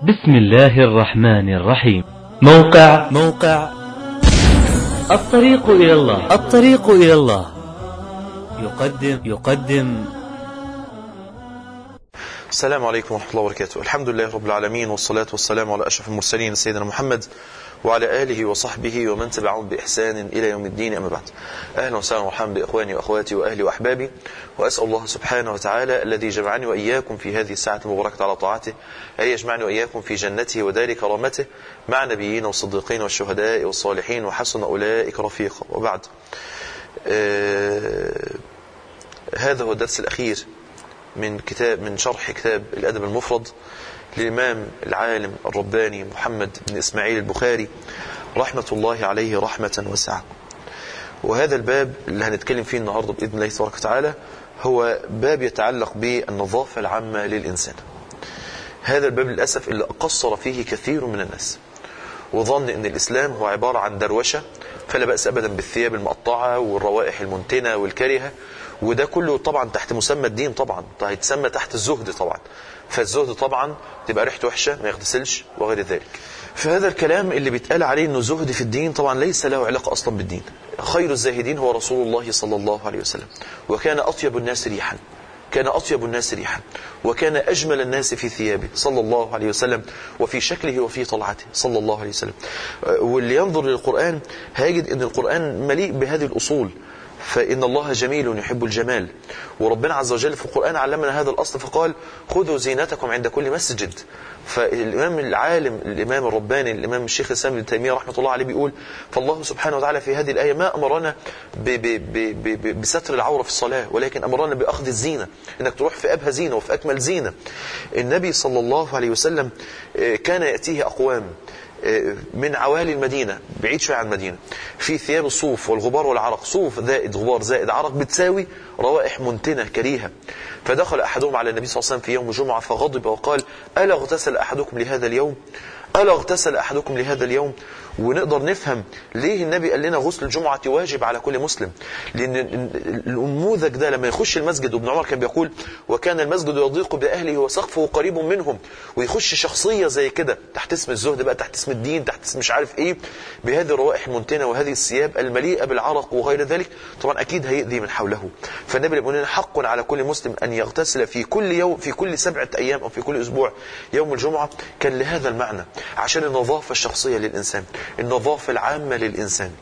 بسم الله الرحمن الرحيم موقع موقع الطريق إلى الله الطريق إلى الله يقدم يقدم السلام عليكم ورحمة الله وبركاته الحمد لله رب العالمين والصلاة والسلام على أشرف المرسلين سيدنا محمد وعلى آله وصحبه ومن تبعهم بإحسان إلى يوم الدين أما بعد أهلا وسهلا ومرحبا بإخواني وأخواتي وأهلي وأحبابي وأسأل الله سبحانه وتعالى الذي جمعني وإياكم في هذه الساعة المباركة على طاعته أن يجمعني وإياكم في جنته ودار كرامته مع نبيين والصديقين والشهداء والصالحين وحسن أولئك رفيقا وبعد آه هذا هو الدرس الأخير من كتاب من شرح كتاب الأدب المفرد للإمام العالم الرباني محمد بن إسماعيل البخاري رحمة الله عليه رحمة واسعة وهذا الباب اللي هنتكلم فيه النهاردة بإذن الله تبارك وتعالى هو باب يتعلق بالنظافة العامة للإنسان هذا الباب للأسف اللي قصر فيه كثير من الناس وظن ان الاسلام هو عبارة عن دروشة فلا بأس ابدا بالثياب المقطعة والروائح المنتنة والكرهة وده كله طبعا تحت مسمى الدين طبعا هيتسمى تحت الزهد طبعا فالزهد طبعا تبقى ريحته وحشة ما يغتسلش وغير ذلك فهذا الكلام اللي بيتقال عليه انه زهد في الدين طبعا ليس له علاقة اصلا بالدين خير الزاهدين هو رسول الله صلى الله عليه وسلم وكان اطيب الناس ريحا كان أطيب الناس ريحا وكان أجمل الناس في ثيابه صلى الله عليه وسلم وفي شكله وفي طلعته صلى الله عليه وسلم واللي ينظر للقرآن هيجد أن القرآن مليء بهذه الأصول فإن الله جميل يحب الجمال وربنا عز وجل في القرآن علمنا هذا الأصل فقال خذوا زينتكم عند كل مسجد فالإمام العالم الإمام الرباني الإمام الشيخ الإسلام ابن تيمية رحمة الله عليه بيقول فالله سبحانه وتعالى في هذه الآية ما أمرنا ب ب ب ب بستر العورة في الصلاة ولكن أمرنا بأخذ الزينة إنك تروح في أبهى زينة وفي أكمل زينة النبي صلى الله عليه وسلم كان يأتيه أقوام من عوالي المدينة بعيد شوية عن المدينة في ثياب الصوف والغبار والعرق صوف زائد غبار زائد عرق بتساوي روائح منتنة كريهة فدخل أحدهم على النبي صلى الله عليه وسلم في يوم الجمعة فغضب وقال ألا اغتسل أحدكم لهذا اليوم ألا اغتسل أحدكم لهذا اليوم ونقدر نفهم ليه النبي قال لنا غسل الجمعة واجب على كل مسلم لأن النموذج ده لما يخش المسجد وابن عمر كان بيقول وكان المسجد يضيق بأهله وسقفه قريب منهم ويخش شخصية زي كده تحت اسم الزهد بقى تحت اسم الدين تحت اسم مش عارف ايه بهذه الروائح المنتنة وهذه الثياب المليئة بالعرق وغير ذلك طبعا أكيد هيأذي من حوله فالنبي يقول لنا حق على كل مسلم أن يغتسل في كل يوم في كل سبعة أيام أو في كل أسبوع يوم الجمعة كان لهذا المعنى عشان النظافة الشخصية للإنسان النظافة العامة للإنسان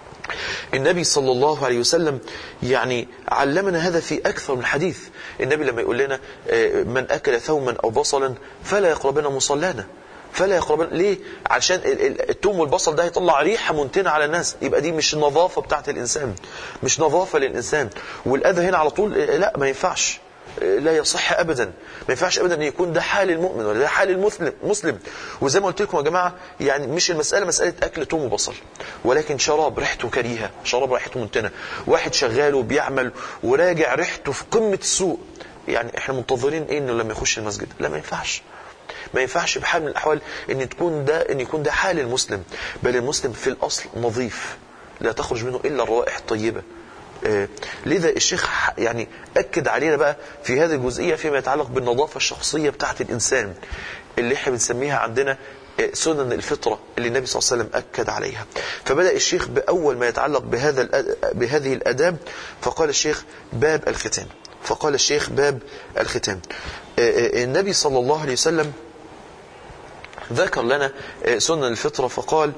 النبي صلى الله عليه وسلم يعني علمنا هذا في أكثر من حديث النبي لما يقول لنا من أكل ثوما أو بصلا فلا يقربن مصلانا فلا يقربن ليه عشان التوم والبصل ده يطلع ريحة منتنة على الناس يبقى دي مش النظافة بتاعت الإنسان مش نظافة للإنسان والأذى هنا على طول لا ما ينفعش لا يصح ابدا ما ينفعش ابدا ان يكون ده حال المؤمن ولا ده حال المسلم مسلم وزي ما قلت لكم يا جماعه يعني مش المساله مساله اكل توم وبصل ولكن شراب ريحته كريهه شراب ريحته منتنه واحد شغال وبيعمل وراجع ريحته في قمه السوء يعني احنا منتظرين ايه انه لما يخش المسجد لا ما ينفعش ما ينفعش بحال من الاحوال ان تكون ده ان يكون ده حال المسلم بل المسلم في الاصل نظيف لا تخرج منه الا الروائح الطيبه آه لذا الشيخ يعني أكد علينا بقى في هذه الجزئية فيما يتعلق بالنظافة الشخصية بتاعة الإنسان اللي احنا بنسميها عندنا آه سنن الفطرة اللي النبي صلى الله عليه وسلم أكد عليها فبدأ الشيخ بأول ما يتعلق بهذا بهذه الأداب فقال الشيخ باب الختان فقال الشيخ باب الختان آه النبي صلى الله عليه وسلم ذكر لنا سنن الفطرة فقال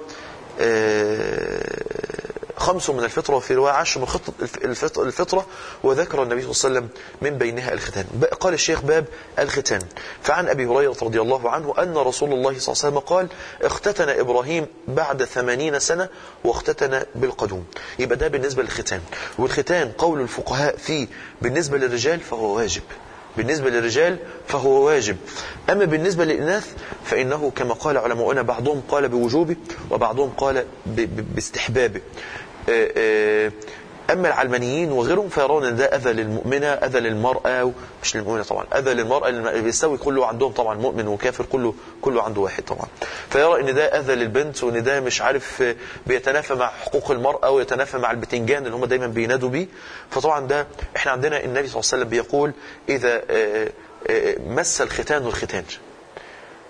خمس من الفطرة وفي رواية عشر من الفطرة, الفطرة وذكر النبي صلى الله عليه وسلم من بينها الختان قال الشيخ باب الختان فعن أبي هريرة رضي الله عنه أن رسول الله صلى الله عليه وسلم قال اختتن إبراهيم بعد ثمانين سنة واختتن بالقدوم يبقى ده بالنسبة للختان والختان قول الفقهاء فيه بالنسبة للرجال فهو واجب بالنسبة للرجال فهو واجب أما بالنسبة للإناث فإنه كما قال علماؤنا بعضهم قال بوجوبه وبعضهم قال باستحبابه أما العلمانيين وغيرهم فيرون أن ده أذى للمؤمنة أذى للمرأة مش للمؤمنة طبعا أذى للمرأة اللي بيستوي كله عندهم طبعا مؤمن وكافر كله كله عنده واحد طبعا فيرى أن ده أذى للبنت وأن ده مش عارف بيتنافى مع حقوق المرأة ويتنافى مع البتنجان اللي هم دايما بينادوا بيه فطبعا ده احنا عندنا النبي صلى الله عليه وسلم بيقول إذا مس الختان الختان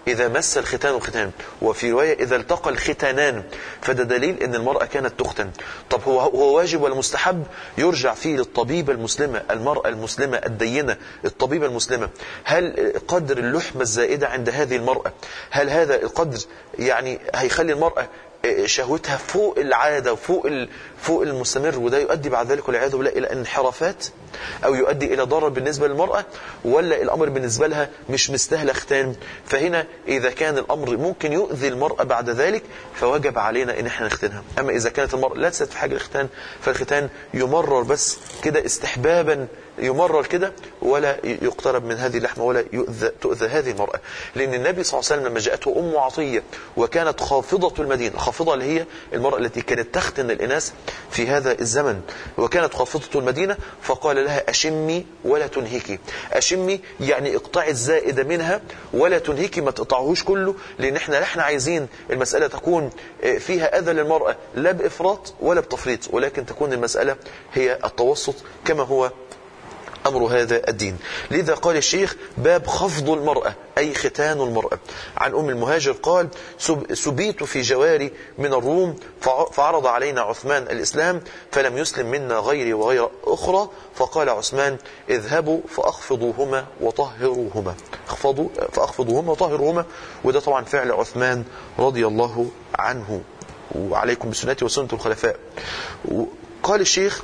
إذا مس الختان ختان وفي رواية إذا التقى الختانان فده دليل أن المرأة كانت تختن طب هو هو واجب ولا مستحب يرجع فيه للطبيبة المسلمة المرأة المسلمة الدينة الطبيبة المسلمة هل قدر اللحمة الزائدة عند هذه المرأة هل هذا القدر يعني هيخلي المرأة شهوتها فوق العادة وفوق فوق المستمر وده يؤدي بعد ذلك والعياذ بالله إلى انحرافات أو يؤدي إلى ضرر بالنسبة للمرأة ولا الأمر بالنسبة لها مش مستاهل ختان فهنا إذا كان الأمر ممكن يؤذي المرأة بعد ذلك فوجب علينا إن احنا نختنها أما إذا كانت المرأة لا تسد في حاجة الختان فالختان يمرر بس كده استحبابا يمرر كده ولا يقترب من هذه اللحمة ولا يؤذى تؤذى هذه المرأة لأن النبي صلى الله عليه وسلم لما جاءته أم عطية وكانت خافضة المدينة خافضة اللي هي المرأة التي كانت تختن الإناث في هذا الزمن وكانت خافضة المدينة فقال لها أشمي ولا تنهكي أشمي يعني اقطعي الزائد منها ولا تنهكي ما تقطعهوش كله لأن احنا احنا عايزين المسألة تكون فيها أذى للمرأة لا بإفراط ولا بتفريط ولكن تكون المسألة هي التوسط كما هو أمر هذا الدين لذا قال الشيخ باب خفض المرأة أي ختان المرأة عن أم المهاجر قال سبيت في جواري من الروم فعرض علينا عثمان الإسلام فلم يسلم منا غيري وغير أخرى فقال عثمان اذهبوا فأخفضوهما وطهروهما اخفضوا فأخفضوهما وطهروهما وده طبعا فعل عثمان رضي الله عنه وعليكم بسنتي وسنة الخلفاء قال الشيخ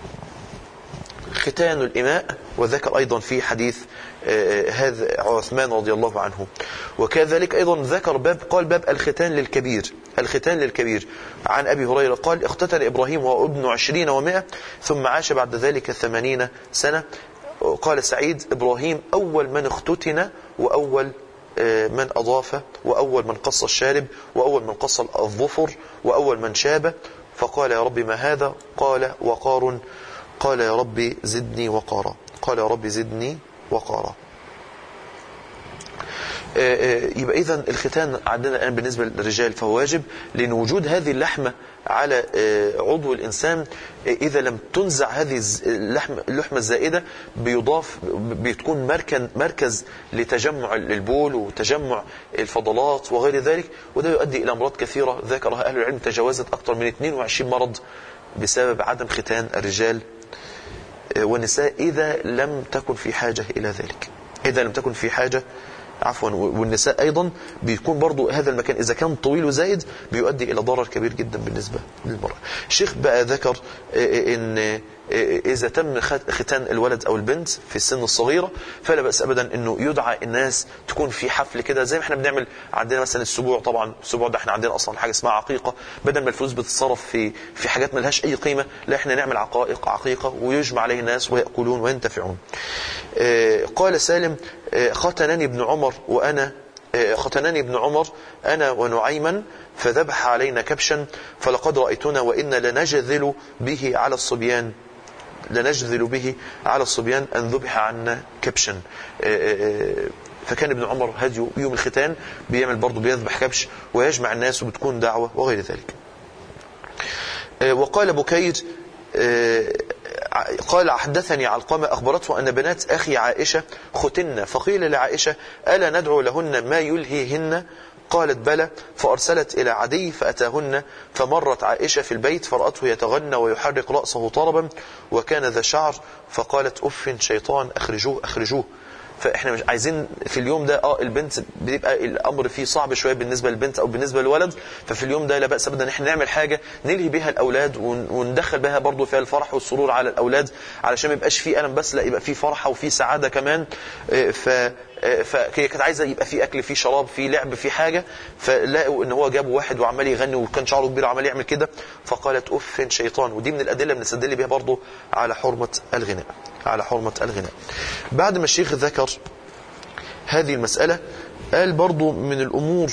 ختان الإماء وذكر أيضا في حديث هذا عثمان رضي الله عنه وكذلك أيضا ذكر باب قال باب الختان للكبير الختان للكبير عن أبي هريرة قال اختتن إبراهيم وهو ابن عشرين ومائة ثم عاش بعد ذلك ثمانين سنة قال سعيد إبراهيم أول من اختتن وأول من أضاف وأول من قص الشارب وأول من قص الظفر وأول من شاب فقال يا رب ما هذا قال وقار قال يا رب زدني وقارا قال يا رب زدني وقارا يبقى إذا الختان عندنا الآن بالنسبة للرجال فهو واجب لأن وجود هذه اللحمة على عضو الإنسان إذا لم تنزع هذه اللحمة, اللحمة الزائدة بيضاف بتكون مركز, مركز لتجمع البول وتجمع الفضلات وغير ذلك وده يؤدي إلى أمراض كثيرة ذكرها أهل العلم تجاوزت أكثر من 22 مرض بسبب عدم ختان الرجال والنساء إذا لم تكن في حاجة إلى ذلك إذا لم تكن في حاجة عفوا والنساء أيضا بيكون برضو هذا المكان إذا كان طويل وزايد بيؤدي إلى ضرر كبير جدا بالنسبة للمرأة الشيخ بقى ذكر إن إذا تم ختان الولد أو البنت في السن الصغيرة فلا بأس أبدا أنه يدعى الناس تكون في حفل كده زي ما احنا بنعمل عندنا مثلا السبوع طبعا السبوع ده احنا عندنا أصلا حاجة اسمها عقيقة بدل ما الفلوس بتتصرف في في حاجات ملهاش أي قيمة لا احنا نعمل عقائق عقيقة ويجمع عليه الناس ويأكلون وينتفعون قال سالم ختنني ابن عمر وأنا ختنني ابن عمر أنا ونعيما فذبح علينا كبشا فلقد رأيتنا وإنا لنجذل به على الصبيان لنجذل به على الصبيان أن ذبح عنا كبشا فكان ابن عمر هدي يوم الختان بيعمل برضه بيذبح كبش ويجمع الناس وبتكون دعوة وغير ذلك وقال بكير قال حدثني علقمة أخبرته أن بنات أخي عائشة ختن فقيل لعائشة ألا ندعو لهن ما يلهيهن قالت بلى فأرسلت إلى عدي فأتاهن فمرت عائشة في البيت فرأته يتغنى ويحرك رأسه طربا وكان ذا شعر فقالت أف شيطان أخرجوه أخرجوه فاحنا مش عايزين في اليوم ده اه البنت بيبقى الامر فيه صعب شويه بالنسبه للبنت او بالنسبه للولد ففي اليوم ده لا باس ابدا ان احنا نعمل حاجه نلهي بها الاولاد وندخل بها برضو فيها الفرح والسرور على الاولاد علشان ما يبقاش فيه الم بس لا يبقى فيه فرحه وفيه سعاده كمان ف فهي كانت عايزه يبقى في اكل في شراب في لعب في حاجه فلاقوا ان هو جابوا واحد وعمال يغني وكان شعره كبير وعمال يعمل كده فقالت اف شيطان ودي من الادله بنستدل بيها برضه على حرمه الغناء على حرمه الغناء بعد ما الشيخ ذكر هذه المساله قال برضه من الامور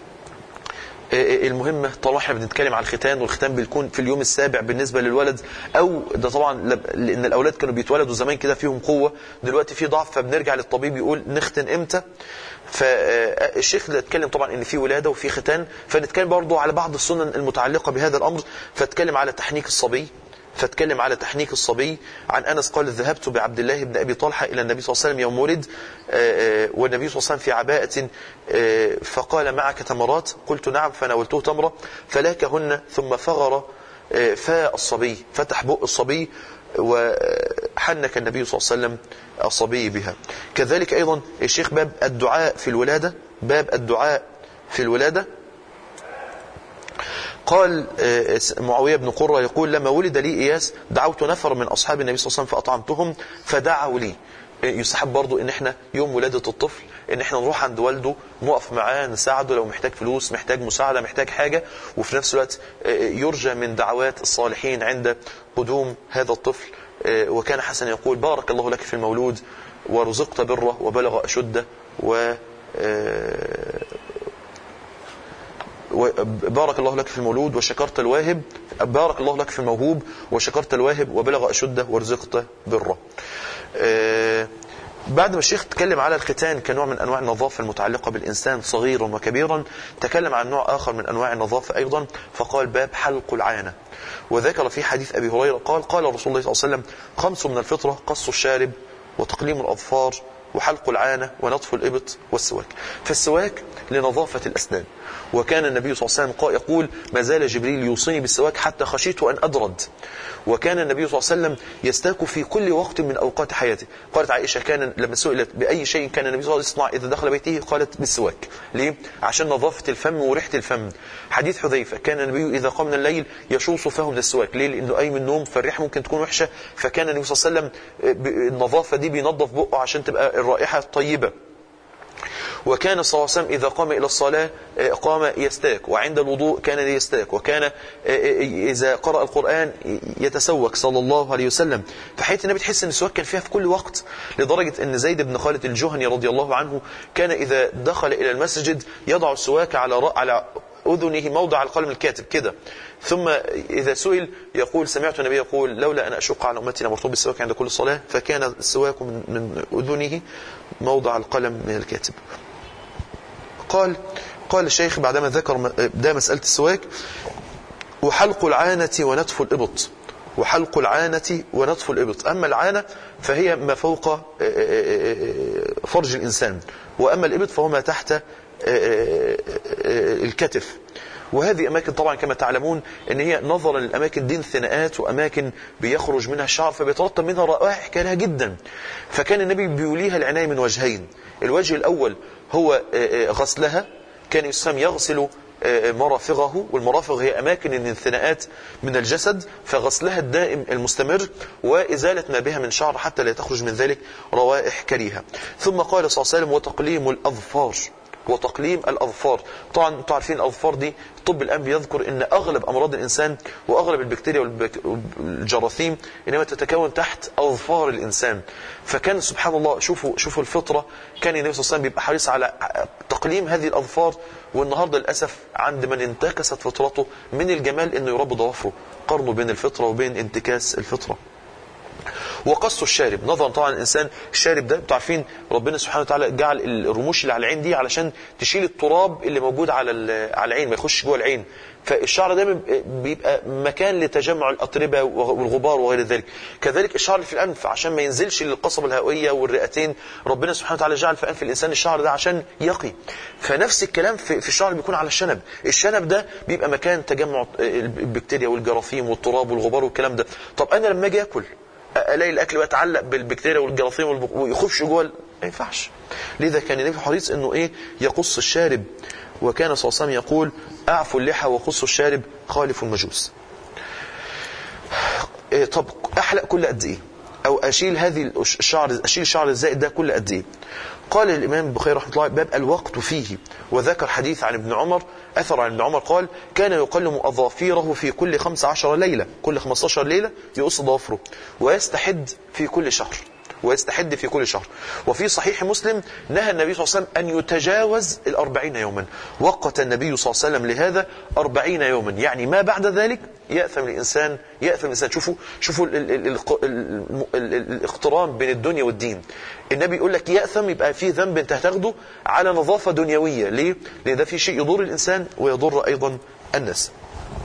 المهمة طالما احنا بنتكلم على الختان والختان بيكون في اليوم السابع بالنسبة للولد او ده طبعا لان الاولاد كانوا بيتولدوا زمان كده فيهم قوة دلوقتي في ضعف فبنرجع للطبيب يقول نختن امتى فالشيخ اللي اتكلم طبعا ان في ولاده وفي ختان فنتكلم برضه على بعض السنن المتعلقه بهذا الامر فاتكلم على تحنيك الصبي فاتكلم على تحنيك الصبي عن أنس قال ذهبت بعبد الله بن أبي طلحة إلى النبي صلى الله عليه وسلم يوم ولد آه، آه، والنبي صلى الله عليه وسلم في عباءة آه، فقال معك تمرات قلت نعم فناولته تمرة فلاكهن ثم فغر آه، فاء الصبي فتح بق الصبي وحنك النبي صلى الله عليه وسلم الصبي بها كذلك أيضا الشيخ باب الدعاء في الولادة باب الدعاء في الولادة قال آه، معاوية بن قرة يقول لما ولد لي إياس دعوت نفر من أصحاب النبي صلى الله عليه وسلم فأطعمتهم فدعوا لي آه، يستحب برضو ان احنا يوم ولادة الطفل ان احنا نروح عند والده نقف معاه نساعده لو محتاج فلوس محتاج مساعدة محتاج حاجة وفي نفس الوقت آه، يرجى من دعوات الصالحين عند قدوم هذا الطفل آه، وكان حسن يقول بارك الله لك في المولود ورزقت بره وبلغ أشده و آه، بارك الله لك في المولود وشكرت الواهب بارك الله لك في الموهوب وشكرت الواهب وبلغ أشده ورزقت بره آه، بعد ما الشيخ تكلم على الختان كنوع من أنواع النظافة المتعلقة بالإنسان صغيرا وكبيرا تكلم عن نوع آخر من أنواع النظافة أيضا فقال باب حلق العانة وذكر في حديث أبي هريرة قال قال رسول الله صلى الله عليه وسلم خمس من الفطرة قص الشارب وتقليم الأظفار وحلق العانة ونطف الإبط والسواك فالسواك لنظافة الأسنان وكان النبي صلى الله عليه وسلم قا- يقول ما زال جبريل يوصيني بالسواك حتى خشيت أن أدرد وكان النبي صلى الله عليه وسلم يستاك في كل وقت من أوقات حياته قالت عائشة كان لما سئلت بأي شيء كان النبي صلى الله عليه وسلم يصنع إذا دخل بيته قالت بالسواك ليه؟ عشان نظافة الفم وريحة الفم حديث حذيفة كان النبي إذا قام من الليل يشوص فاه من السواك ليه؟ لأنه أي من النوم فالريحة ممكن تكون وحشة فكان النبي صلى الله عليه وسلم ب- النظافة دي بينظف بقه عشان تبقى الرائحة طيبة وكان صلى الله عليه وسلم إذا قام إلى الصلاة آه، قام يستاك وعند الوضوء كان يستاك وكان آه، آه، إذا قرأ القرآن يتسوك صلى الله عليه وسلم فحيث النبي تحس أن السواك كان فيها في كل وقت لدرجة أن زيد بن خالد الجهني رضي الله عنه كان إذا دخل إلى المسجد يضع السواك على رأ- على أذنه موضع القلم الكاتب كده ثم إذا سئل يقول سمعت النبي يقول لولا أن أشق على أمتي لمرتب بالسواك عند كل صلاة فكان السواك من, من أذنه موضع القلم من الكاتب قال قال الشيخ بعدما ذكر م- ده مسألة السواك وحلق العانة ونتف الإبط وحلق العانة ونتف الإبط أما العانة فهي ما فوق آه، آه، آه، فرج الإنسان وأما الإبط فهو ما تحت آه، آه، آه، الكتف وهذه أماكن طبعا كما تعلمون أن هي نظرا للأماكن دي انثناءات وأماكن بيخرج منها الشعر فبيترتب منها روائح كارهة جدا فكان النبي بيوليها العناية من وجهين الوجه الأول هو آه، آه، غسلها كان الإسلام يغسل آه، مرافغه والمرافغ هي أماكن الانثناءات من الجسد فغسلها الدائم المستمر وإزالة ما بها من شعر حتى لا تخرج من ذلك روائح كريهة ثم قال صلى الله عليه وسلم وتقليم الأظفار وتقليم الأظفار طبعا انتم عارفين الأظفار دي الطب الآن بيذكر أن أغلب أمراض الإنسان وأغلب البكتيريا والبك- والجراثيم إنما تتكون تحت أظفار الإنسان فكان سبحان الله شوفوا شوفوا الفطرة كان النبي صلى الله عليه وسلم بيبقى حريص على تقليم هذه الأظفار والنهاردة للأسف عند من انتكست فطرته من الجمال أنه يربي ضوافره قارنوا بين الفطرة وبين انتكاس الفطرة وقص الشارب نظرا طبعا الانسان الشارب ده انتوا عارفين ربنا سبحانه وتعالى جعل الرموش اللي على العين دي علشان تشيل التراب اللي موجود على ال- على العين ما يخش جوه العين فالشعر دايما بيبقى مكان لتجمع الاتربه والغبار وغير ذلك كذلك الشعر اللي في الانف عشان ما ينزلش للقصبه الهوائيه والرئتين ربنا سبحانه وتعالى جعل في انف الانسان الشعر ده عشان يقي فنفس الكلام في في الشعر بيكون على الشنب الشنب ده بيبقى مكان تجمع البكتيريا والجراثيم والتراب والغبار والكلام ده طب انا لما اجي اكل الاقي الاكل بقى يتعلق بالبكتيريا والجراثيم والب- ويخش جوه ال- ما ينفعش لذا كان النبي حريص انه ايه يقص الشارب وكان صلى الله عليه وسلم يقول اعفوا اللحى وقصوا الشارب خالفوا المجوس إيه طب احلق كل قد ايه او اشيل هذه الشعر اشيل الشعر الزائد ده كل قد ايه قال الامام البخاري رحمه الله باب الوقت فيه وذكر حديث عن ابن عمر اثر عن ابن عمر قال كان يقلم اظافيره في كل 15 ليله كل 15 ليله يقص ضوافره ويستحد في كل شهر ويستحد في كل شهر وفي صحيح مسلم نهى النبي صلى الله عليه وسلم أن يتجاوز الأربعين يوما وقت النبي صلى الله عليه وسلم لهذا أربعين يوما يعني ما بعد ذلك يأثم الإنسان يأثم الإنسان شوفوا شوفوا ال- ال- ال- ال- ال- ال- الاقتران بين الدنيا والدين النبي يقول لك يأثم يبقى في ذنب انت هتاخده على نظافة دنيوية ليه؟ لأن ده في شيء يضر الإنسان ويضر أيضا الناس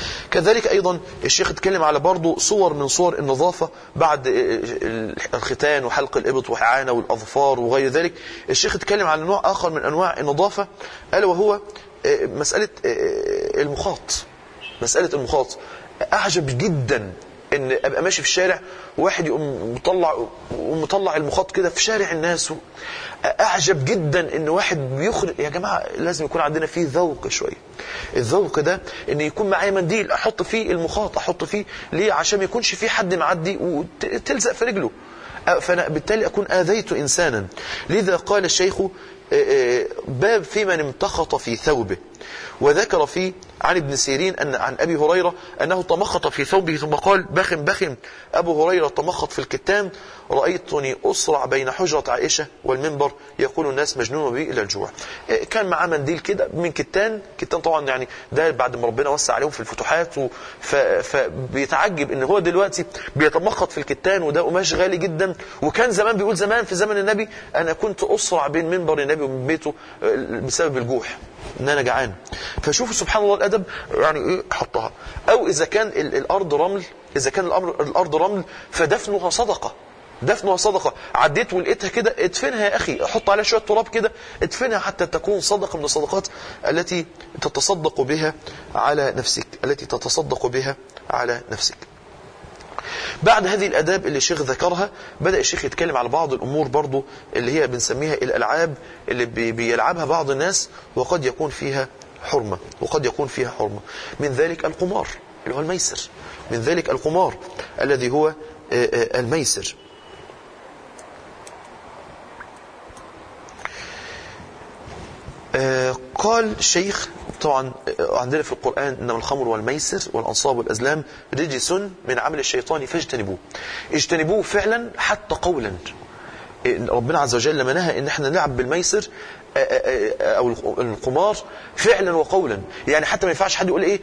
كذلك أيضا الشيخ اتكلم على برضه صور من صور النظافة بعد الختان وحلق الإبط وإعانة والأظفار وغير ذلك الشيخ اتكلم على نوع آخر من أنواع النظافة ألا وهو مسألة المخاط مسألة المخاط أعجب جدا ان ابقى ماشي في الشارع وواحد يقوم مطلع ومطلع المخاط كده في شارع الناس و... اعجب جدا ان واحد بيخرج يا جماعه لازم يكون عندنا فيه ذوق شويه الذوق ده ان يكون معايا منديل احط فيه المخاط احط فيه ليه عشان ما يكونش في حد معدي وتلزق في رجله فانا بالتالي اكون اذيت انسانا لذا قال الشيخ باب في من امتخط في ثوبه وذكر فيه عن ابن سيرين أن عن أبي هريرة أنه تمخط في ثوبه ثم قال بخم بخم أبو هريرة تمخط في الكتان رأيتني أسرع بين حجرة عائشة والمنبر يقول الناس مجنون بي إلى الجوع كان معاه منديل كده من كتان كتان طبعا يعني ده بعد ما ربنا وسع عليهم في الفتوحات فبيتعجب ان هو دلوقتي بيتمخط في الكتان وده قماش غالي جدا وكان زمان بيقول زمان في زمن النبي أنا كنت أسرع بين منبر النبي ومن بيته بسبب الجوع ان انا جعان فشوفوا سبحان الله الادب يعني ايه حطها او اذا كان الارض رمل اذا كان الامر الارض رمل فدفنها صدقه دفنها صدقه عديت ولقيتها كده ادفنها يا اخي حط عليها شويه تراب كده ادفنها حتى تكون صدقه من الصدقات التي تتصدق بها على نفسك التي تتصدق بها على نفسك بعد هذه الاداب اللي الشيخ ذكرها بدا الشيخ يتكلم على بعض الامور برضو اللي هي بنسميها الالعاب اللي بيلعبها بعض الناس وقد يكون فيها حرمه وقد يكون فيها حرمه من ذلك القمار اللي هو الميسر من ذلك القمار الذي هو الميسر قال الشيخ طبعا عندنا في القرآن إنما الخمر والميسر والأنصاب والأزلام رجس من عمل الشيطان فاجتنبوه اجتنبوه فعلا حتى قولا ربنا عز وجل لما نهى ان احنا نلعب بالميسر او القمار فعلا وقولا يعني حتى ما ينفعش حد يقول ايه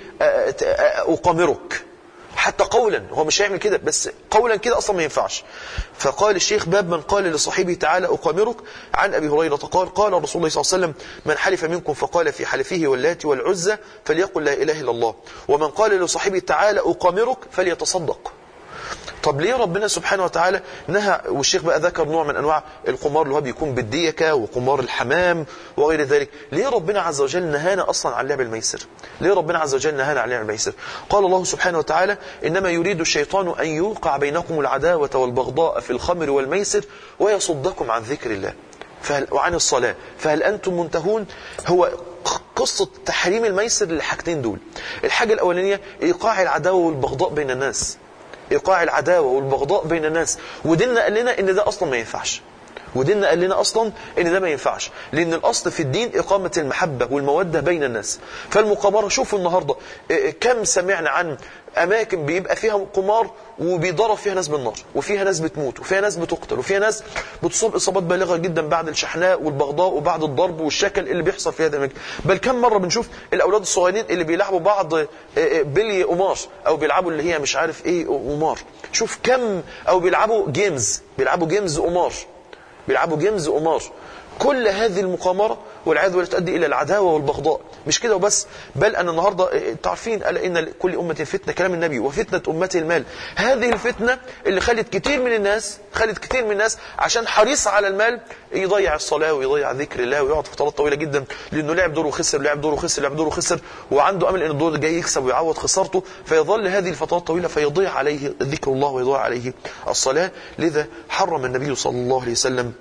اقامرك حتى قولا هو مش هيعمل كده بس قولا كده اصلا ما ينفعش فقال الشيخ باب من قال لصاحبه تعالى اقامرك عن ابي هريره قال قال رسول الله صلى الله عليه وسلم من حلف منكم فقال في حلفه واللات والعزى فليقل لا اله الا الله ومن قال لصاحبه تعالى اقامرك فليتصدق طب ليه ربنا سبحانه وتعالى نهى والشيخ بقى ذكر نوع من انواع القمار اللي هو بيكون بالديكه وقمار الحمام وغير ذلك ليه ربنا عز وجل نهانا اصلا عن لعب الميسر ليه ربنا عز وجل نهانا عن لعب الميسر قال الله سبحانه وتعالى انما يريد الشيطان ان يوقع بينكم العداوه والبغضاء في الخمر والميسر ويصدكم عن ذكر الله فهل وعن الصلاه فهل انتم منتهون هو قصة تحريم الميسر للحاجتين دول الحاجة الأولانية إيقاع العداوة والبغضاء بين الناس ايقاع العداوه والبغضاء بين الناس وديننا قال لنا ان ده اصلا ما ينفعش وديننا قال لنا اصلا ان ده ما ينفعش لان الاصل في الدين اقامه المحبه والموده بين الناس فالمقامره شوفوا النهارده كم سمعنا عن اماكن بيبقى فيها قمار وبيضرب فيها ناس بالنار وفيها ناس بتموت وفيها ناس بتقتل وفيها ناس بتصاب اصابات بالغه جدا بعد الشحناء والبغضاء وبعد الضرب والشكل اللي بيحصل في هذا الاماكن بل كم مره بنشوف الاولاد الصغيرين اللي بيلعبوا بعض بلي قمار او بيلعبوا اللي هي مش عارف ايه قمار شوف كم او بيلعبوا جيمز بيلعبوا جيمز قمار بيلعبوا جيمز قمار كل هذه المقامرة والعياذ بالله تؤدي إلى العداوة والبغضاء مش كده وبس بل أن النهاردة تعرفين ألا إن كل أمة فتنة كلام النبي وفتنة أمته المال هذه الفتنة اللي خلت كتير من الناس خلت كتير من الناس عشان حريص على المال يضيع الصلاة ويضيع ذكر الله ويقعد فترات طويلة جدا لأنه لعب دوره خسر لعب دوره خسر لعب دوره خسر وعنده أمل أن الدور جاي يكسب ويعوض خسارته فيظل هذه الفترات الطويلة فيضيع عليه ذكر الله ويضيع عليه الصلاة لذا حرم النبي صلى الله عليه وسلم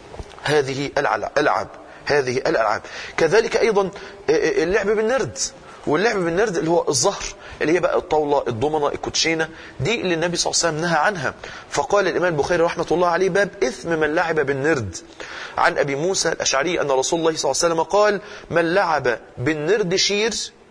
هذه الألعاب هذه الألعاب كذلك أيضا اللعب بالنرد واللعب بالنرد اللي هو الظهر اللي هي بقى الطاولة الضمنة الكوتشينة دي اللي النبي صلى الله عليه وسلم نهى عنها فقال الإمام البخاري رحمة الله عليه باب إثم من لعب بالنرد عن أبي موسى الأشعري أن رسول الله صلى الله عليه وسلم قال من لعب بالنرد شير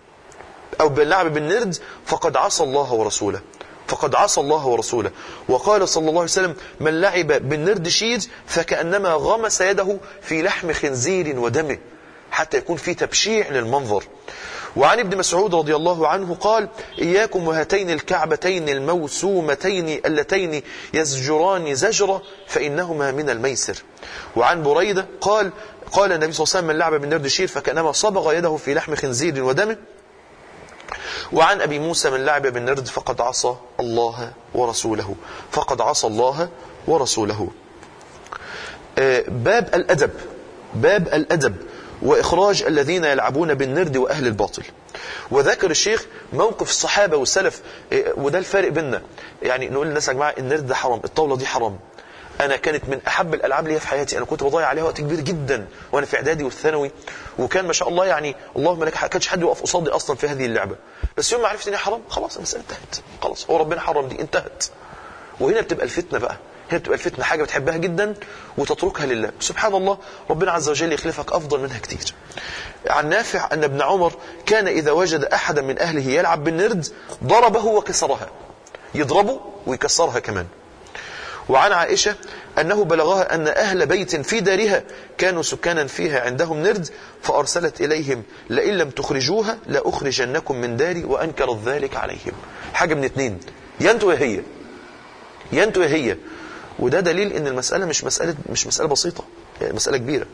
أو باللعب بالنرد فقد عصى الله ورسوله فقد عصى الله ورسوله وقال صلى الله عليه وسلم من لعب بالنرد شير فكأنما غمس يده في لحم خنزير ودمه حتى يكون في تبشيع للمنظر وعن ابن مسعود رضي الله عنه قال إياكم وهاتين الكعبتين الموسومتين اللتين يزجران زجرة فإنهما من الميسر وعن بريدة قال قال النبي صلى الله عليه وسلم من لعب بالنرد شير فكأنما صبغ يده في لحم خنزير ودمه وعن أبي موسى من لعب بالنرد فقد عصى الله ورسوله فقد عصى الله ورسوله آه، باب الأدب باب الأدب وإخراج الذين يلعبون بالنرد وأهل الباطل وذكر الشيخ موقف الصحابة والسلف إيه، وده الفارق بيننا يعني نقول للناس يا جماعة النرد ده حرام الطاولة دي حرام انا كانت من احب الالعاب ليا في حياتي انا كنت بضيع عليها وقت كبير جدا وانا في اعدادي والثانوي وكان ما شاء الله يعني اللهم لك كانش حد يقف قصادي اصلا في هذه اللعبه بس يوم ما عرفت ان هي حرام خلاص المساله انتهت خلاص هو ربنا حرم دي انتهت وهنا بتبقى الفتنه بقى هنا بتبقى الفتنه حاجه بتحبها جدا وتتركها لله سبحان الله ربنا عز وجل يخلفك افضل منها كتير عن نافع ان ابن عمر كان اذا وجد احدا من اهله يلعب بالنرد ضربه وكسرها يضربه ويكسرها كمان وعن عائشة أنه بلغها أن أهل بيت في دارها كانوا سكانا فيها عندهم نرد فأرسلت إليهم لئن لم تخرجوها لأخرجنكم من داري وأنكرت ذلك عليهم حاجة من اتنين ينتو هي ينتو هي وده دليل ان المسألة مش مسألة مش مسألة بسيطة يعني مسألة كبيرة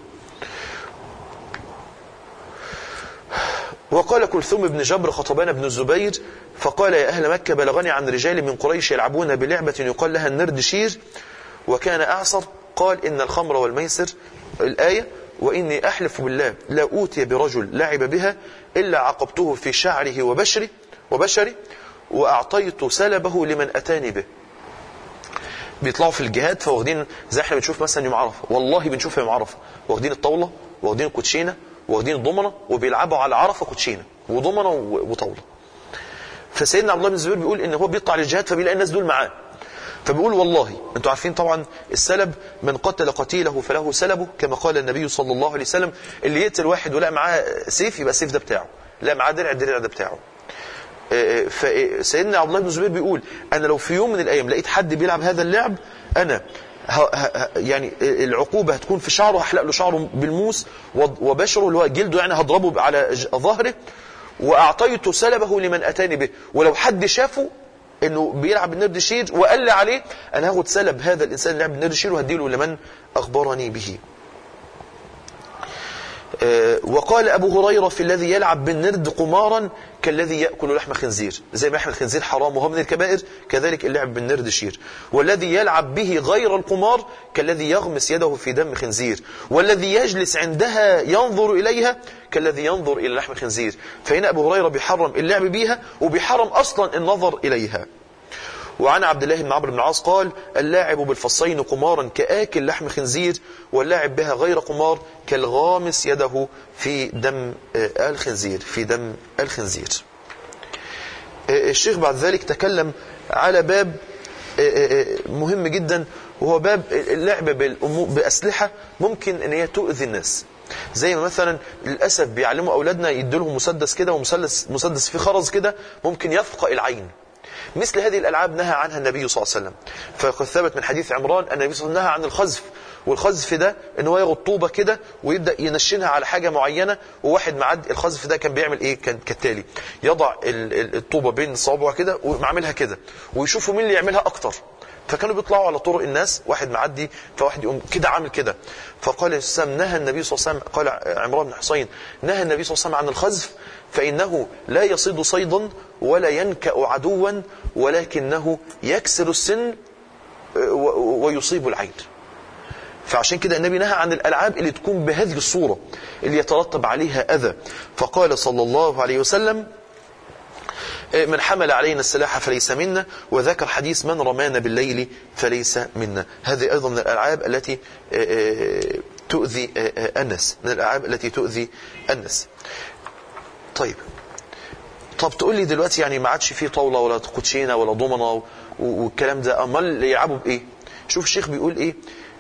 وقال كلثوم بن جبر خطبان بن الزبير فقال يا أهل مكة بلغني عن رجال من قريش يلعبون بلعبة يقال لها النرد شير وكان أعصر قال إن الخمر والميسر الآية وإني أحلف بالله لا أوتي برجل لعب بها إلا عقبته في شعره وبشره وبشره وأعطيت سلبه لمن أتاني به بيطلعوا في الجهاد فواخدين زي احنا بنشوف مثلا يوم عرفه والله بنشوف يوم عرفه واخدين الطاوله واخدين الكوتشينه واخدين الضمنه وبيلعبوا على عرفه كوتشينه وضمنه وطاوله فسيدنا عبد الله بن الزبير بيقول ان هو بيطلع للجهاد فبيلاقي الناس دول معاه فبيقول والله انتوا عارفين طبعا السلب من قتل قتيله فله سلبه كما قال النبي صلى الله عليه وسلم اللي يقتل واحد ولا معاه سيف يبقى السيف ده بتاعه لا معاه درع الدرع ده بتاعه فسيدنا عبد الله بن الزبير بيقول انا لو في يوم من الايام لقيت حد بيلعب هذا اللعب انا ه... ه... يعني العقوبه هتكون في شعره هحلق له شعره بالموس وبشره اللي هو جلده يعني هضربه على ظهره واعطيت سلبه لمن اتاني به ولو حد شافه انه بيلعب النرد شير وقال لي عليه انا هاخد سلب هذا الانسان اللي لعب النرد شير وهديله لمن اخبرني به وقال أبو هريرة في الذي يلعب بالنرد قمارا كالذي يأكل لحم خنزير زي ما لحم الخنزير حرام وهو من الكبائر كذلك اللعب بالنرد شير والذي يلعب به غير القمار كالذي يغمس يده في دم خنزير والذي يجلس عندها ينظر إليها كالذي ينظر إلى لحم خنزير فهنا أبو هريرة بيحرم اللعب بيها وبيحرم أصلا النظر إليها وعن عبد الله بن عمرو بن العاص قال اللاعب بالفصين قمارا كآكل لحم خنزير واللاعب بها غير قمار كالغامس يده في دم الخنزير في دم الخنزير الشيخ بعد ذلك تكلم على باب مهم جدا وهو باب اللعب بأسلحة ممكن ان هي تؤذي الناس زي ما مثلا للاسف بيعلموا اولادنا يدوا مسدس كده ومسدس مسدس فيه خرز كده ممكن يفقأ العين مثل هذه الألعاب نهى عنها النبي صلى الله عليه وسلم فقد ثبت من حديث عمران أن النبي صلى الله عليه وسلم نهى عن الخزف والخزف ده ان هو ياخد طوبه كده ويبدا ينشنها على حاجه معينه وواحد معد الخزف ده كان بيعمل ايه كان كالتالي يضع الطوبه بين صوابعه كده ويعملها كده ويشوفوا مين اللي يعملها اكتر فكانوا بيطلعوا على طرق الناس واحد معدي فواحد يقوم كده عامل كده فقال السلام نهى النبي صلى الله عليه وسلم قال عمران بن حصين نهى النبي صلى الله عليه وسلم عن الخزف فإنه لا يصيد صيدا ولا ينكأ عدوا ولكنه يكسر السن ويصيب العين فعشان كده النبي نهى عن الألعاب اللي تكون بهذه الصورة اللي يترتب عليها أذى فقال صلى الله عليه وسلم من حمل علينا السلاح فليس منا وذكر حديث من رمانا بالليل فليس منا هذه أيضا من الألعاب التي تؤذي الناس من الألعاب التي تؤذي الناس طيب طب تقول لي دلوقتي يعني ما عادش فيه طاوله ولا كوتشينه ولا ضمنه والكلام ده امال يلعبوا بايه شوف الشيخ بيقول ايه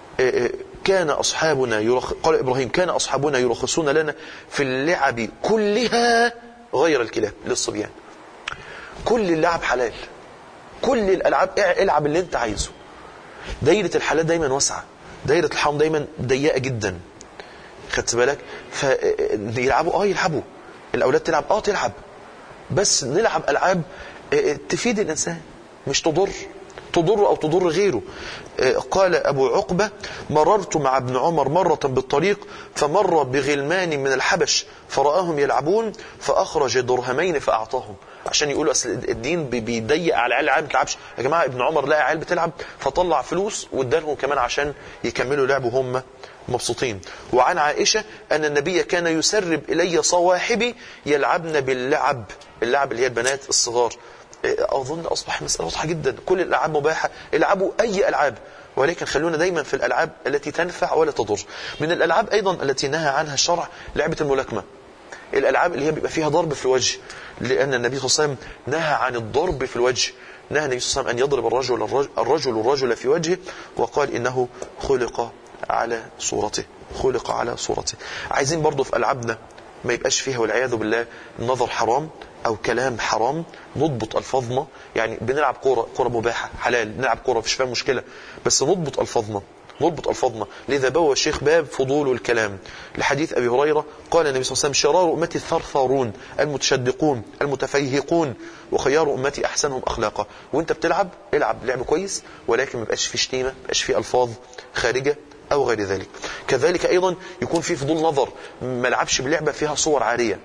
كان اصحابنا يرخ... قال ابراهيم كان اصحابنا يرخصون لنا في اللعب كلها غير الكلاب للصبيان كل اللعب حلال كل الالعاب العب اللي انت عايزه دايره الحلال دايما واسعه دايره الحرام دايما ضيقه جدا خدت بالك فيلعبوا اه يلعبوا الاولاد تلعب اه تلعب بس نلعب العاب تفيد الانسان مش تضر تضر او تضر غيره قال ابو عقبه مررت مع ابن عمر مره بالطريق فمر بغلمان من الحبش فراهم يلعبون فاخرج درهمين فاعطاهم عشان يقولوا اصل الدين بي- بيضيق على العيال العيال ما بتلعبش يا جماعه ابن عمر لقى عيال بتلعب فطلع فلوس وادالهم كمان عشان يكملوا لعب وهم مبسوطين وعن عائشه ان النبي كان يسرب الي صواحبي يلعبن باللعب اللعب اللي هي البنات الصغار اظن اصبح مساله واضحه جدا كل الالعاب مباحه العبوا اي العاب ولكن خلونا دايما في الالعاب التي تنفع ولا تضر من الالعاب ايضا التي نهى عنها الشرع لعبه الملاكمه الالعاب اللي هي بيبقى فيها ضرب في الوجه لان النبي صلى الله عليه وسلم نهى عن الضرب في الوجه نهى النبي صلى الله عليه وسلم ان يضرب الرجل الرجل, الرجل الرجل في وجهه وقال انه خلق على صورته خلق على صورته عايزين برضو في العابنا ما يبقاش فيها والعياذ بالله نظر حرام او كلام حرام نضبط الفاظنا يعني بنلعب كوره كوره مباحه حلال نلعب كوره مفيش فيها مشكله بس نضبط الفاظنا نضبط الفاظنا لذا بوى الشيخ باب فضول الكلام لحديث ابي هريره قال النبي صلى الله عليه وسلم شرار امتي الثرثارون المتشدقون المتفيهقون وخيار امتي احسنهم اخلاقا وانت بتلعب العب لعب كويس ولكن ما يبقاش فيه شتيمه ما يبقاش فيه الفاظ خارجه او غير ذلك كذلك ايضا يكون في فضول نظر ما لعبش بلعبه فيها صور عاريه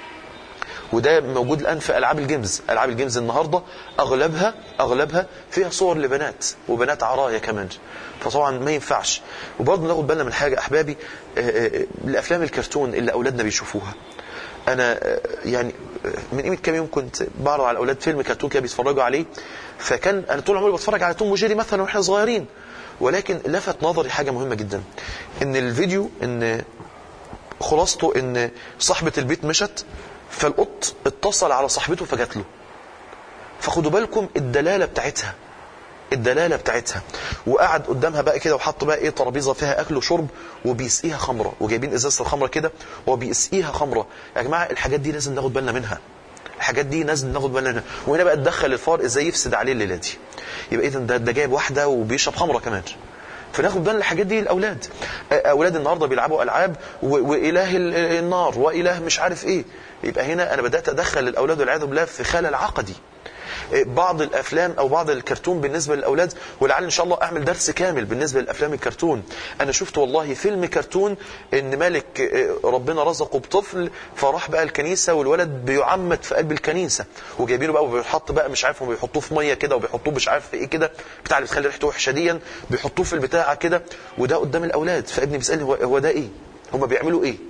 وده موجود الان في العاب الجيمز العاب الجيمز النهارده اغلبها اغلبها فيها صور لبنات وبنات عرايا كمان فطبعا ما ينفعش وبرضه ناخد بالنا من حاجه احبابي آه، آه، الافلام الكرتون اللي اولادنا بيشوفوها انا آه، يعني آه، من قيمه كام يوم كنت بعرض على الاولاد فيلم كرتون كده بيتفرجوا عليه فكان انا طول عمري بتفرج على توم وجيري مثلا واحنا صغيرين ولكن لفت نظري حاجه مهمه جدا ان الفيديو ان خلاصته ان صاحبه البيت مشت فالقط اتصل على صاحبته فجات له فخدوا بالكم الدلاله بتاعتها الدلاله بتاعتها وقعد قدامها بقى كده وحط بقى ايه ترابيزه فيها اكل وشرب وبيسقيها خمره وجايبين ازازه الخمره كده وبيسقيها خمره يا جماعه الحاجات دي لازم ناخد بالنا منها الحاجات دي لازم ناخد بالنا منها وهنا بقى تدخل الفار ازاي يفسد عليه الليله دي يبقى اذا ده, ده جايب واحده وبيشرب خمره كمان فناخد بالنا الحاجات دي الاولاد اولاد النهارده بيلعبوا العاب و- واله ال- النار واله مش عارف ايه يبقى هنا انا بدات ادخل الاولاد والعياذ بالله في خلل عقدي بعض الافلام او بعض الكرتون بالنسبه للاولاد ولعل ان شاء الله اعمل درس كامل بالنسبه للافلام الكرتون انا شفت والله فيلم كرتون ان ملك آه، ربنا رزقه بطفل فراح بقى الكنيسه والولد بيعمد في قلب الكنيسه وجايبينه بقى وبيحط بقى مش عارف وبيحطوه في ميه كده وبيحطوه مش عارف في ايه كده بتاع اللي بتخلي ريحته وحشه ديا بيحطوه في البتاعه كده وده قدام الاولاد فابني بيسالني هو هو ده ايه؟ هما بيعملوا ايه؟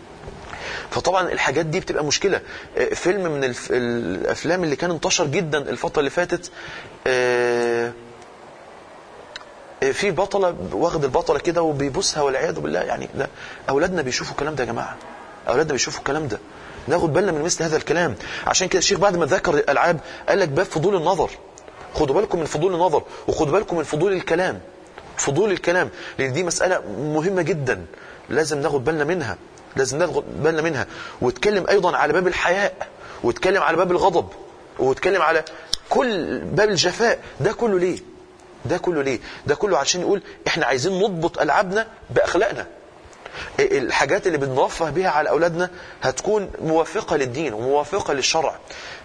فطبعا الحاجات دي بتبقى مشكله آه، فيلم من الف... الافلام اللي كان انتشر جدا الفتره اللي فاتت آه، آه، في بطله واخد البطله كده وبيبوسها والعياذ بالله يعني ده اولادنا بيشوفوا الكلام ده يا جماعه اولادنا بيشوفوا الكلام ده ناخد بالنا من مثل هذا الكلام عشان كده الشيخ بعد ما ذكر الالعاب قال لك باب فضول النظر خدوا بالكم من فضول النظر وخدوا بالكم من فضول الكلام فضول الكلام لان دي مساله مهمه جدا لازم ناخد بالنا منها لازم ناخد بالنا منها واتكلم ايضا على باب الحياء واتكلم على باب الغضب واتكلم على كل باب الجفاء ده كله ليه ده كله ليه ده كله عشان يقول احنا عايزين نضبط العابنا باخلاقنا الحاجات اللي بنرفه بها على اولادنا هتكون موافقه للدين وموافقه للشرع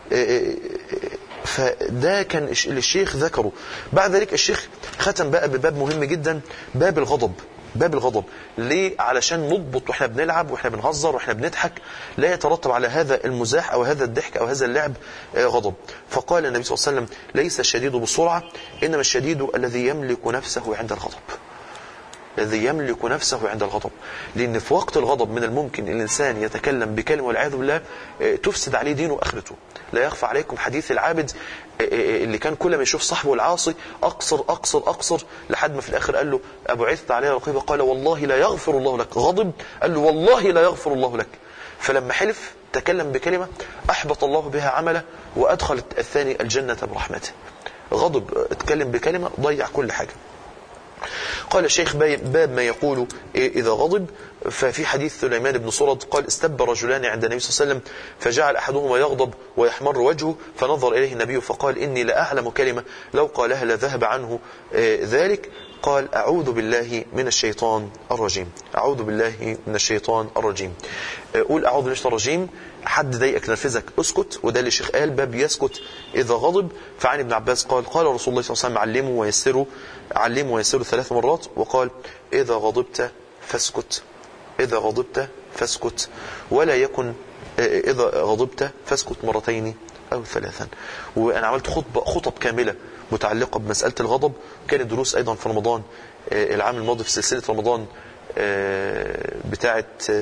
فده كان اللي الشيخ ذكره بعد ذلك الشيخ ختم بقى بباب مهم جدا باب الغضب باب الغضب ليه علشان نضبط واحنا بنلعب واحنا بنهزر واحنا بنضحك لا يترتب على هذا المزاح او هذا الضحك او هذا اللعب آه، غضب فقال النبي صلى الله عليه وسلم ليس الشديد بالسرعه انما الشديد الذي يملك نفسه عند الغضب الذي يملك نفسه عند الغضب لأن في وقت الغضب من الممكن الإنسان يتكلم بكلمة والعياذ بالله آه، تفسد عليه دينه وآخرته لا يخفى عليكم حديث العابد آه، آه، اللي كان كل ما يشوف صاحبه العاصي أقصر أقصر أقصر لحد ما في الآخر قال له أبو عثت عليه رقيبة قال والله لا يغفر الله لك غضب قال له والله لا يغفر الله لك فلما حلف تكلم بكلمة أحبط الله بها عمله وأدخل الثاني الجنة برحمته غضب اتكلم بكلمة ضيع كل حاجة قال الشيخ باب ما يقول إذا غضب ففي حديث سليمان بن صرد قال استب رجلان عند النبي صلى الله عليه وسلم فجعل أحدهما يغضب ويحمر وجهه فنظر إليه النبي فقال إني لأعلم كلمة لو قالها لذهب عنه ذلك قال أعوذ بالله من الشيطان الرجيم أعوذ بالله من الشيطان الرجيم قول أعوذ بالله من الشيطان الرجيم حد ضايقك نرفزك اسكت وده اللي الشيخ قال باب يسكت إذا غضب فعن ابن عباس قال قال رسول الله صلى الله عليه وسلم علموا ويسروا علموا ويسروا ثلاث مرات وقال إذا غضبت فاسكت إذا غضبت فاسكت ولا يكن إذا غضبت فاسكت مرتين أو ثلاثا وأنا عملت خطبة خطب كاملة متعلقة بمسألة الغضب كانت دروس أيضا في رمضان آه، العام الماضي في سلسلة رمضان آه، بتاعة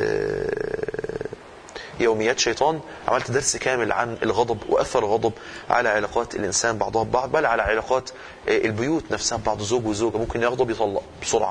آه، يوميات شيطان عملت درس كامل عن الغضب واثر الغضب على علاقات الانسان بعضها ببعض بل على علاقات آه، البيوت نفسها بعض زوج وزوجه ممكن يغضب يطلق بسرعه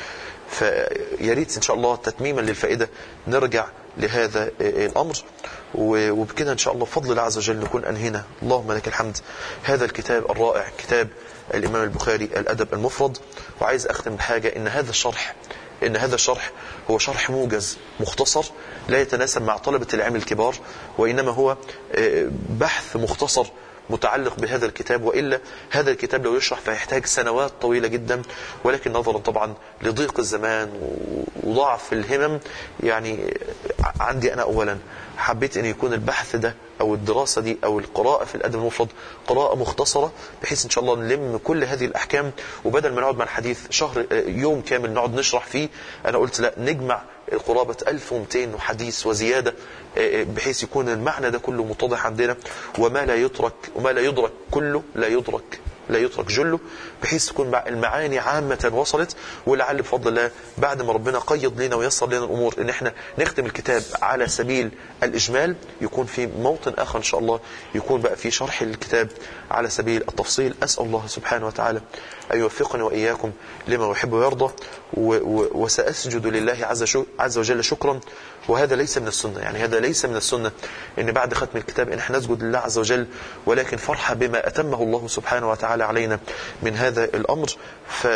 فيا ريت ان شاء الله تتميما للفائده نرجع لهذا آه، الامر و- وبكده ان شاء الله بفضل الله عز وجل نكون انهينا اللهم لك الحمد هذا الكتاب الرائع كتاب الامام البخاري الادب المفرد وعايز اختم بحاجه ان هذا الشرح ان هذا الشرح هو شرح موجز مختصر لا يتناسب مع طلبة العلم الكبار وإنما هو آه، بحث مختصر متعلق بهذا الكتاب وإلا هذا الكتاب لو يشرح فيحتاج سنوات طويلة جدا ولكن نظرا طبعا لضيق الزمان وضعف الهمم يعني عندي أنا أولا حبيت أن يكون البحث ده أو الدراسة دي أو القراءة في الأدب المفرد قراءة مختصرة بحيث إن شاء الله نلم كل هذه الأحكام وبدل ما نقعد مع الحديث شهر آه، يوم كامل نقعد نشرح فيه أنا قلت لا نجمع قرابة 1200 حديث وزيادة آه، بحيث يكون المعنى ده كله متضح عندنا وما لا يترك وما لا يدرك كله لا يدرك لا يترك جله بحيث تكون مع- المعاني عامة وصلت ولعل بفضل الله بعد ما ربنا قيض لنا ويسر لنا الأمور إن احنا نختم الكتاب على سبيل الإجمال يكون في موطن آخر إن شاء الله يكون بقى في شرح الكتاب على سبيل التفصيل أسأل الله سبحانه وتعالى أن يوفقني وإياكم لما يحب ويرضى و- و- وسأسجد لله عز, شو عز وجل شكرا وهذا ليس من السنة يعني هذا ليس من السنة إن بعد ختم الكتاب إن احنا نسجد لله عز وجل ولكن فرحة بما أتمه الله سبحانه وتعالى علينا من هذا الأمر ف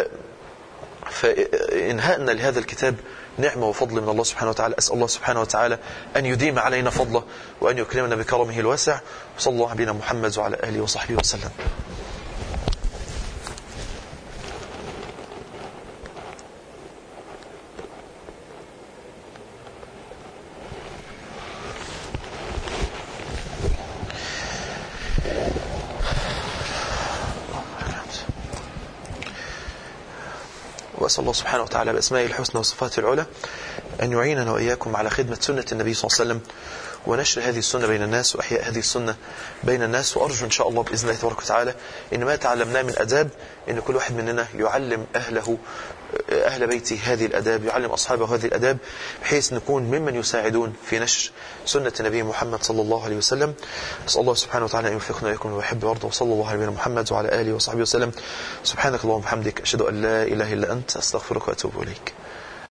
فإنهائنا لهذا الكتاب نعمة وفضل من الله سبحانه وتعالى أسأل الله سبحانه وتعالى أن يديم علينا فضله وأن يكرمنا بكرمه الواسع وصلى الله على محمد وعلى آله وصحبه وسلم وأسأل الله سبحانه وتعالى بأسمائه الحسنى وصفاته العلى أن يعيننا وإياكم على خدمة سنة النبي صلى الله عليه وسلم ونشر هذه السنة بين الناس وإحياء هذه السنة بين الناس وأرجو إن شاء الله بإذن الله تبارك وتعالى إن ما تعلمناه من أداب إن كل واحد مننا يعلم أهله أهل بيته هذه الأداب يعلم أصحابه هذه الأداب بحيث نكون ممن يساعدون في نشر سنة النبي محمد صلى الله عليه وسلم أسأل الله سبحانه وتعالى أن يوفقنا وإياكم ويحب ويرضى وصلى الله على نبينا محمد وعلى آله وصحبه وسلم سبحانك اللهم وبحمدك أشهد أن لا إله إلا أنت أستغفرك وأتوب إليك